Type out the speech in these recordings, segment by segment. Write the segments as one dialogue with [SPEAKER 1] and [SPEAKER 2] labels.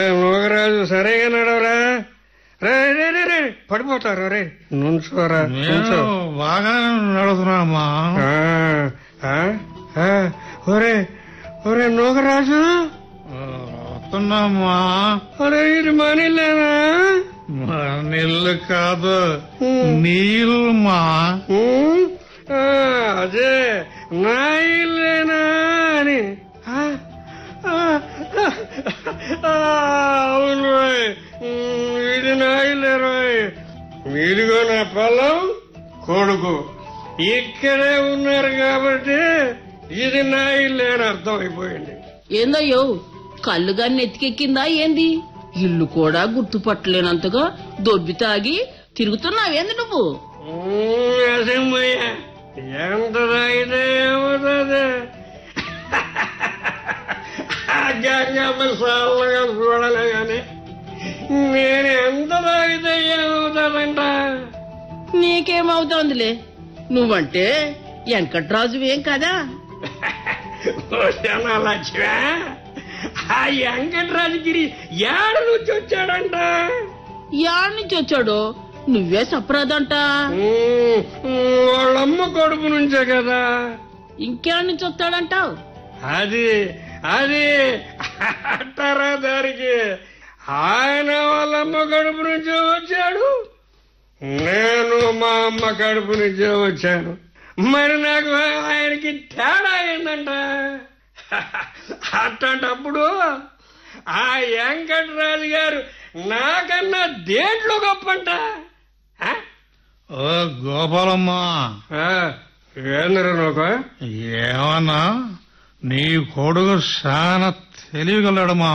[SPEAKER 1] నోగరాజు సరేగా నడవరా రే రే రే రే పడిపోతారు రే నుంచోరా నుంచో
[SPEAKER 2] నేను బాగానే నడుతున్నామా
[SPEAKER 1] ఆ, ఆ, ఆ, ఒరే ఒరే నోగరాజు
[SPEAKER 2] వస్తున్నామా
[SPEAKER 1] ఒరే ఇది మనీలేనా
[SPEAKER 2] నీళ్ళు కాదు నీళ్ళమా
[SPEAKER 1] ఉమ్, ఆ, అదే నా ఇల్లేనా అని ఆ, ఆ, ఆ, అవును రోయ్. ఉమ్, ఇది నా ఇల్లే రోయ్ మీరుగో నా పొలం కొడుకు ఇక్కడే ఉన్నారు కాబట్టి ఇది నా ఇల్లే అని అర్థం అయిపోయింది
[SPEAKER 3] ఏందయ్యో కళ్ళు గాని నెత్తికెక్కిందా ఏంది ఇల్లు కూడా గుర్తుపట్టలేనంతగా దొబ్బి తాగి తిరుగుతున్నావేంది నువ్వు
[SPEAKER 1] అసమ్మయ్య ఎంత తాగితే ఏమవుతుంది గంగమ్మ చల్లగా చూడలే గాని నేను ఎంత తాగితే ఏమవుతాదంట
[SPEAKER 3] నీకేమవుతోందిలే నువ్వంటే వెంకట్రాజు ఏం కదా
[SPEAKER 1] వచ్చానా లక్ష్మ ఆ వెంకటరాజగిరి ఏడ నుంచి వచ్చాడంట
[SPEAKER 3] యాడ్ నుంచి వచ్చాడో నువ్వే సప్రాదంట
[SPEAKER 1] ఉమ్, వాళ్ళమ్మ కొడుకు నుంచే కదా
[SPEAKER 3] ఇంకేడ్ నుంచి వస్తాడంటావు
[SPEAKER 1] అది అది అంటారా దానికి ఆయన వాళ్ళ అమ్మ కడుపు నుంచే వచ్చాడు నేను మా అమ్మ కడుపు నుంచే వచ్చాను మరి నాకు ఆయనకి తేడా ఏందంట అట్లాంటప్పుడు ఆ వెంకటరాజు గారు నాకన్నా దేంట్లో గొప్పంట ఆ?
[SPEAKER 2] ఓ గోపాలమ్మా
[SPEAKER 1] ఆ, ఏందిరా నోక
[SPEAKER 2] ఏమన్నా నీ కొడుకు చాలా తెలియగలడమ్మా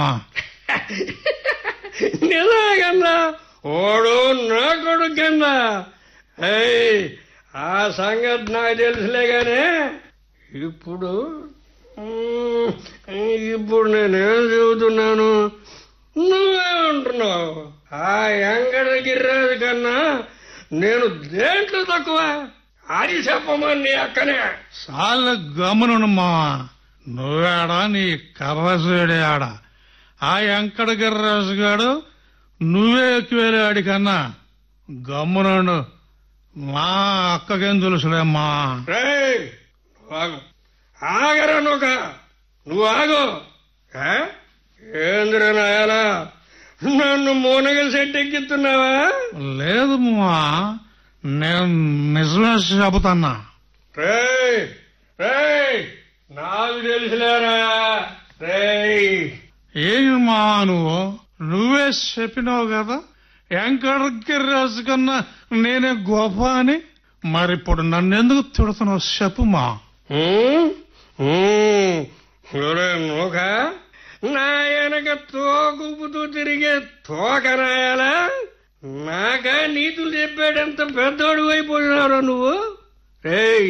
[SPEAKER 1] నిజమే కన్నా ఓడు నా కొడుకు కింద ఏయ్, ఆ సంగతి నాకు తెలుసులే గానే ఇప్పుడు మ్, ఇప్పుడు నేనేం చెబుతున్నాను నువ్వేమంటున్నావు ఆ వెంకట గిర్రాజు కన్నా నేను దేంట్లో తక్కువ అది చెప్పమని నీ అక్కనే
[SPEAKER 2] చాలా గమనుమ్మా నువ్వేడా నీ కర్రసుడే ఆడ ఆ వెంకట గిర్రాజు గాడు నువ్వే ఎక్కువేలాడి కన్నా గమ్మునుండు మా అక్కకేం తెలుసులేమ్మా
[SPEAKER 1] రేయ్, నువ్వు ఆగు ఆగరా నూక నువ్వు ఆగు ఏ? ఏందిరా నాయనా నన్ను మూనగల సెట్ ఎక్కిస్తున్నావా
[SPEAKER 2] లేదు మా నేను నిజమే చెబుతున్నా
[SPEAKER 1] రేయ్ రేయ్ నాకు తెలుసులేరా రేయ్
[SPEAKER 2] ఏమి మా నువ్వు నువ్వే చెప్పినావు కదా వెంకటగిరిరాజు కన్నా నేనే గొప్ప అని మరిప్పుడు నన్నెందుకు తిడుతున్నావు చెప్పుమా
[SPEAKER 1] ఉమ్, ఉమ్, ఒరే నూక నా వెనక తోకుపుతూ తిరిగే తోక నాయాలా నాకా నీతులు చెప్పాడంత పెద్దోడు అయిపోయినారు నువ్వు రేయ్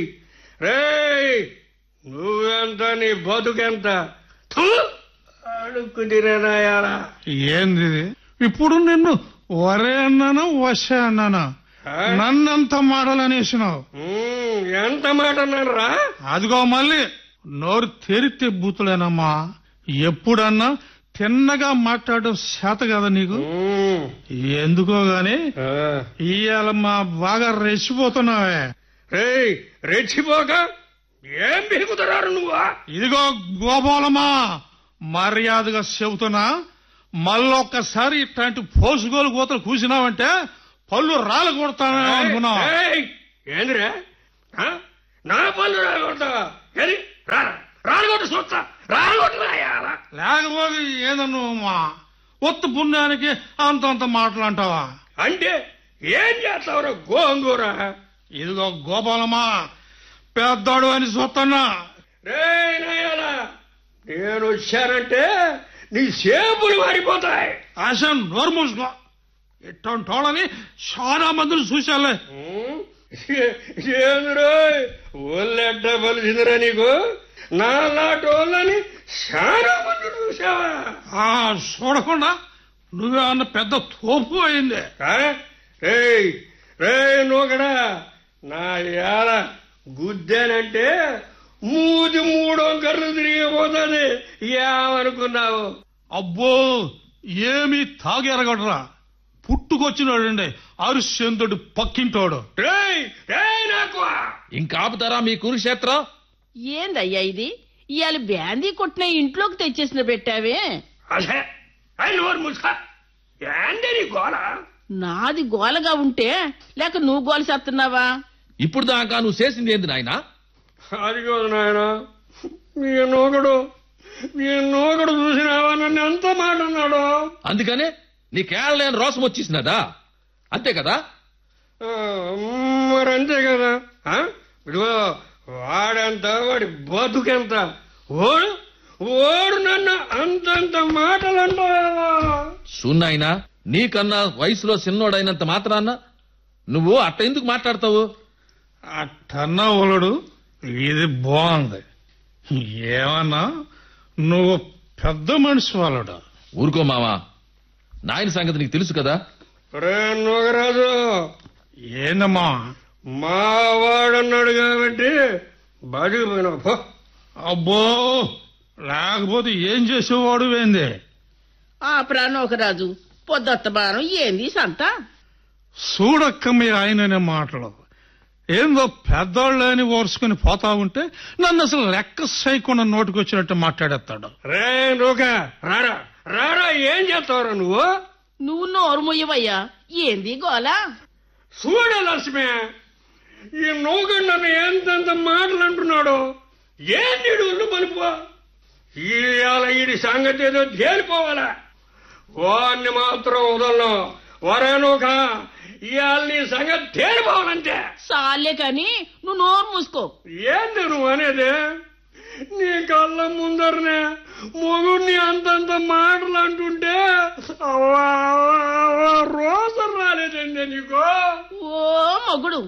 [SPEAKER 1] రేయ్ నువ్వెంత నీ బతుకెంత థు! అడుక్కు తిరేనాయాలా
[SPEAKER 2] ఏంది ఇది? ఇప్పుడు నిన్ను వరే అన్నానా వసే అన్నానా నన్నంత మాటలనేసినావు
[SPEAKER 1] ఉమ్, ఎంత మాట అన్నారా
[SPEAKER 2] అదిగో మళ్ళీ నోరు తెరితే బూతులేనమ్మా ఎప్పుడన్నా తిన్నగా మాట్లాడడం చేత కదా నీకు
[SPEAKER 1] ఉమ్,
[SPEAKER 2] ఎందుకో గాని
[SPEAKER 1] ఆ.
[SPEAKER 2] ఇవాళ మా బాగా రెచ్చిపోతున్నావే
[SPEAKER 1] రేయ్ రెచ్చిపోక ఏం బిగుతున్నారు నువ్వా
[SPEAKER 2] ఇదిగో గోపాలమా మర్యాదగా చెబుతున్నా మళ్ళొక్కసారి ఇట్లాంటి పోసుకోలు కోతలు కూసినావంటే పళ్ళు రాలు కొడతానే అనుకున్నావు
[SPEAKER 1] ఏయ్, ఏందిరా ఆ? నా పళ్ళు రాగొడతావా ఏది రారా రాగొట్టు చూస్తా రాగొట్టు రాయాలా
[SPEAKER 2] లేకపోతే ఏదన్నా మా ఒత్తు పుణ్యానికి అంతంత మాటలంటావా
[SPEAKER 1] అంటే ఏం చేస్తావురా గోంగూర
[SPEAKER 2] ఇదిగో గోపాలమా పెద్దాడు అని చూస్తున్నా
[SPEAKER 1] రే నాయాలా నేను వచ్చానంటే నీ సేపులు మారిపోతాయి
[SPEAKER 2] ఆశ నోరు మూసుకో ఇట్లాంటి వాళ్ళని చాలా మందిని చూశాలే
[SPEAKER 1] ఉమ్, ఏందిరో ఒళ్ళెడ్డ పలిసిందిరా నీకు నా లాంటి వాళ్ళని చాలా మంది చూసావా
[SPEAKER 2] ఆ చూడకుండా నువ్వే అన్న పెద్ద తోపు అయింది
[SPEAKER 1] ఆ? రేయ్ రేయ్ నూకడా నా యాల గుద్దానంటే మూది మూడు వంకర్లు తిరిగిపోతుంది ఏమనుకున్నావు
[SPEAKER 2] అబ్బో ఏమి తాగెరగడరా పుట్టుకొచ్చినాడండి అరిశ్చంద్రుడు పక్కింటోడు
[SPEAKER 1] రేయ్ రేయ్ నాకు
[SPEAKER 4] ఇంకా ఆపుతారా మీ కురుక్షేత్రం
[SPEAKER 3] ఏందయ్యా ఇది ఇవాళ బ్యాందీ కొట్టిన ఇంట్లోకి తెచ్చేసిన పెట్టావే
[SPEAKER 1] అదే అయ్యి నోరు ముసుక ఏంటి నీ గోళ
[SPEAKER 3] నాది గోలగా ఉంటే లేక నువ్వు గోల చేస్తున్నావా
[SPEAKER 4] ఇప్పుడు దాకా నువ్వు చేసింది ఏంది నాయనా
[SPEAKER 1] అది కాదు నాయన మీ నూకడు మీ నూకడు చూసినావా నన్ను ఎంత మాట అన్నాడు
[SPEAKER 4] అందుకనే నీకేళ్ళలేని రోసం వచ్చేసినదా అంతే కదా
[SPEAKER 1] ఆ, మరి అంతే కదా ఆ? ఇదిగో వాడెంత వాడి బతుకెంత ఓడు ఓడు నన్ను అంతంత మాటలు అంటావా
[SPEAKER 4] సున్నాయినా నీకన్నా వయసులో చిన్నోడైనంత మాత్రాన్న నువ్వు అట్ట ఎందుకు మాట్లాడతావు
[SPEAKER 2] అట్టన్నా ఒలడు ఇది బాగుంది ఏమన్నా నువ్వు పెద్ద మనిషి వాళ్ళడు
[SPEAKER 4] ఊరుకో మావా నాయన సంగతి నీకు తెలుసు కదా
[SPEAKER 1] రే నూగరాజు
[SPEAKER 2] ఏందమ్మా
[SPEAKER 1] మా వాడన్నాడు కాబట్టి బతికిపోయినావు పో
[SPEAKER 2] అబ్బో లేకపోతే ఏం చేసేవాడు ఏంది
[SPEAKER 3] ఆ ప్రాణోకరాజు పొద్దొత్తబానం ఏంది సంత
[SPEAKER 2] చూడక్క మీ ఆయననే మాటలు ఏందో పెద్దోళ్ళని ఓర్చుకుని పోతా ఉంటే నన్ను అసలు లెక్క చేయకుండా నోటికొచ్చినట్టు మాట్లాడేస్తాడు
[SPEAKER 1] రే నూక రారా రారా ఏం చేస్తావురా నువ్వు
[SPEAKER 3] నువ్వు నోరు ముయ్యవయ్యా ఏంది గోల
[SPEAKER 1] చూడ లక్ష్మి ఈ నూకడు నన్ను ఎంతెంత మాటలు అంటున్నాడు ఏం నీడు ఒళ్ళు పలుపు ఇవాళ ఈడి సంగతి ఏదో తేలిపోవాలా వాడిని మాత్రం వదలను వరే నూక ఇవాళ నీ సంగతి తేలిపోవాలంటే
[SPEAKER 3] సాలే కాని నువ్వు నోరు మూసుకో
[SPEAKER 1] ఏంది నువ్వు అనేది నీ కళ్ళ ముందరనే మొగుడిని అంతంత మాటలు అంటుంటే అవ్వా, అవ్వా, అవ్వా, రోజు రాలేదండి నీకు
[SPEAKER 3] ఓ మగుడు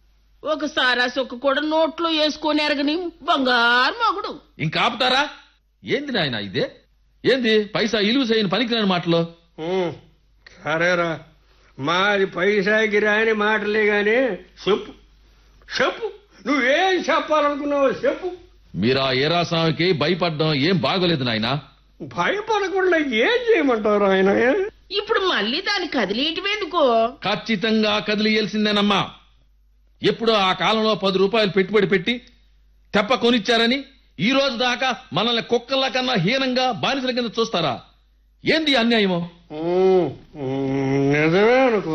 [SPEAKER 3] ఒకసారి ఆ సొక్క కూడా నోట్లో వేసుకొని ఎరగని బంగారు మగుడు
[SPEAKER 4] ఇంకా ఆపుతారా ఏంది నాయన ఇదే ఏంది పైసా ఇలువ చేయని పనికిరాని మాటలు
[SPEAKER 1] ఉమ్, సరేరా మాది పైసాకి రాని మాటలే గాని చెప్పు చెప్పు నువ్వేం చెప్పాలనుకున్నావో చెప్పు
[SPEAKER 4] మీరు ఆ ఏరాస్వామికి భయపడడం ఏం బాగోలేదు నాయనా
[SPEAKER 1] భయపడకుండా ఏం చేయమంటారు ఆయన
[SPEAKER 3] ఇప్పుడు మళ్ళీ దాన్ని కదిలేయటమేందుకో
[SPEAKER 4] ఖచ్చితంగా కదిలియాల్సిందేనమ్మా ఎప్పుడో ఆ కాలంలో పది రూపాయలు పెట్టుబడి పెట్టి తెప్ప కొనిచ్చారని ఈ రోజు దాకా మనల్ని కుక్కల కన్నా హీనంగా బానిసల కింద చూస్తారా ఏంది అన్యాయమో
[SPEAKER 1] ఉమ్, ఉమ్, నిజమే అనుకో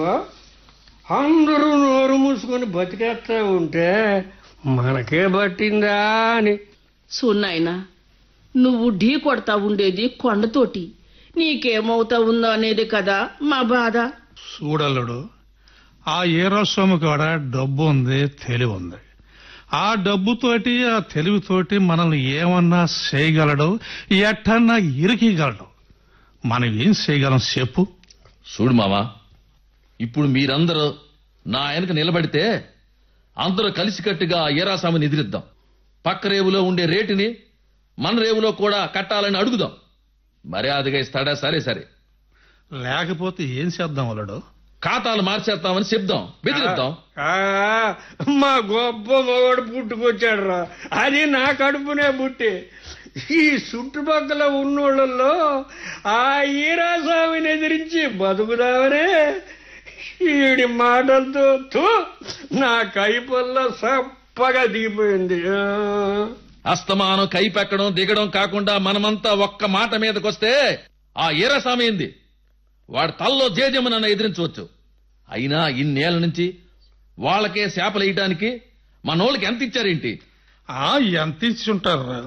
[SPEAKER 1] అందరూ నోరు మూసుకొని బతికేస్తా ఉంటే మనకే పట్టిందా అని
[SPEAKER 3] సున్నాయన నువ్వు ఢీ కొడతా ఉండేది కొండతోటి నీకేమవుతా ఉందో అనేది కదా మా బాధ
[SPEAKER 2] చూడల్లుడు ఆ ఏరోస్వామి కాడ డబ్బు ఉంది తెలివి ఉంది ఆ డబ్బుతోటి ఆ తెలివితోటి మనల్ని ఏమన్నా చేయగలడు ఎట్టన్నా ఇరికిగలడు మనం ఏం చేయగలం చెప్పు
[SPEAKER 4] చూడు మావా ఇప్పుడు మీరందరూ నా వెనక నిలబడితే అందరూ కలిసికట్టుగా ఆ ఏరాస్వామిని ఎదిరిద్దాం పక్క రేవులో ఉండే రేటుని మన రేవులో కూడా కట్టాలని అడుగుదాం మర్యాదగా ఇస్తాడా సరే సరే
[SPEAKER 2] లేకపోతే ఏం చేద్దాం వాళ్ళడు
[SPEAKER 4] ఖాతాలు మార్చేస్తామని చెప్దాం బెదిరిద్దాం
[SPEAKER 1] ఆ, మా గొప్ప మగవాడు పుట్టుకొచ్చాడు రా అది నా కడుపునే పుట్టి ఈ చుట్టుపక్కల ఉన్నోళ్ళల్లో ఆ ఈరాస్వామిని ఎదిరించి బతుకుదామనే ఈడి మాటలతో థు, నా కైపల్లో సప్పగా దిగిపోయింది ఆ.
[SPEAKER 4] అస్తమానం కైపెక్కడం దిగడం కాకుండా మనమంతా ఒక్క మాట మీదకొస్తే ఆ ఈరస్వామి ఏంది వాడి తల్లో జేజమ్మనన్న ఎదిరించవచ్చు అయినా ఇన్నేళ్ల నుంచి వాళ్ళకే శాపలేయటానికి మనోళ్ళకి ఎంత ఇచ్చారేంటి
[SPEAKER 2] ఆ ఎంత ఇచ్చి ఉంటారు